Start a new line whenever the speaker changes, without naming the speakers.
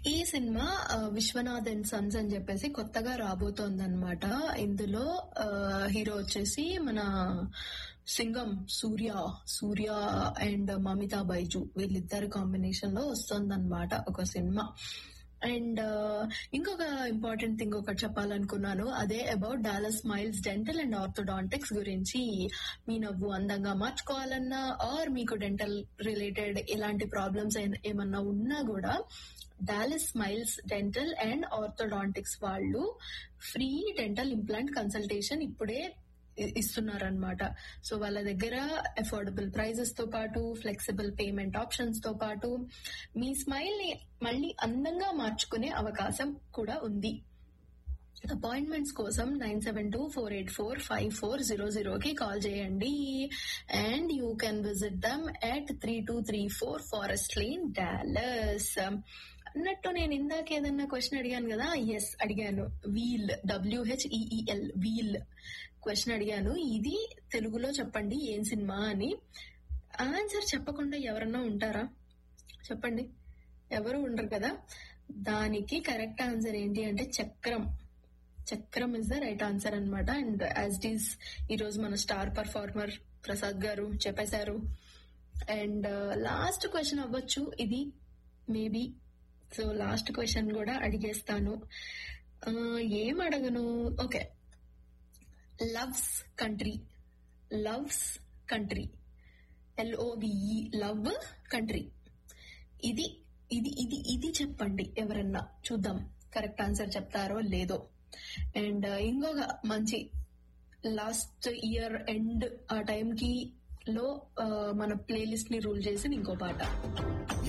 ఈ సినిమా ఆ, Vishwanath and Sons అని చెప్పేసి కొత్తగా రాబోతోందన్నమాట ఇందులో ఆ, హీరో వచ్చేసి మన సింగం సూర్య సూర్య అండ్ మమితా బైజు వీళ్ళిద్దరు కాంబినేషన్ లో వస్తుందన్నమాట ఒక సినిమా అండ్ ఇంకొక ఇంపార్టెంట్ థింగ్ ఒకటి చెప్పాలనుకున్నాను అదే about Dallas smiles dental and orthodontics గురించి మీ నవ్వు అందంగా మార్చుకోవాలన్నా ఆర్ మీకు డెంటల్ రిలేటెడ్ ఎలాంటి ప్రాబ్లమ్స్ ఏమన్నా ఉన్నా కూడా Dallas smiles dental and orthodontics వాళ్ళు ఫ్రీ డెంటల్ ఇంప్లాంట్ కన్సల్టేషన్ ఇప్పుడే ఇ- ఇస్తున్నారన్నమాట సో వాళ్ళ దగ్గర అఫోర్డబుల్ ప్రైజెస్ తో పాటు ఫ్లెక్సిబుల్ పేమెంట్ ఆప్షన్స్ తో పాటు మీ స్మైల్ ని మళ్ళీ అందంగా మార్చుకునే అవకాశం కూడా ఉంది అపాయింట్మెంట్స్ కోసం nine seven two four eight four five four zero జీరోకి కాల్ చేయండి and you can visit them at three two three four forest lane Dallas అన్నట్టు నేను ఇందాక ఏదన్నా క్వశ్చన్ అడిగాను కదా ఎస్ అడిగాను వీల్ డబ్ల్యూహెచ్ఈఈఎల్ వీల్ క్వశ్చన్ అడిగాను ఇది తెలుగులో చెప్పండి ఏం సినిమా అని ఆన్సర్ చెప్పకుండా ఎవరన్నా ఉంటారా చెప్పండి ఎవరు ఉండరు కదా దానికి కరెక్ట్ ఆన్సర్ ఏంటి అంటే చక్రం చక్రం ఇస్ ద రైట్ ఆన్సర్ అన్నమాట అండ్ యాజ్ ఇట్ ఈస్ ఈ రోజు మన స్టార్ పర్ఫార్మర్ ప్రసాద్ గారు చెప్పేశారు అండ్ లాస్ట్ క్వశ్చన్ అవ్వచ్చు ఇది మేబీ సో లాస్ట్ క్వశ్చన్ కూడా అడిగేస్తాను ఆ, ఏం అడగను okay loves country loves country L O V E love country ఇది ఇది ఇది ఇది చెప్పండి ఎవరన్నా చూద్దాం కరెక్ట్ ఆన్సర్ చెప్తారో లేదో అండ్ ఇంకొక మంచి లాస్ట్ ఇయర్ ఎండ్ ఆ టైంకి లో ఆ, మన ప్లేలిస్ట్ ని రూల్ చేసి ఇంకో పాట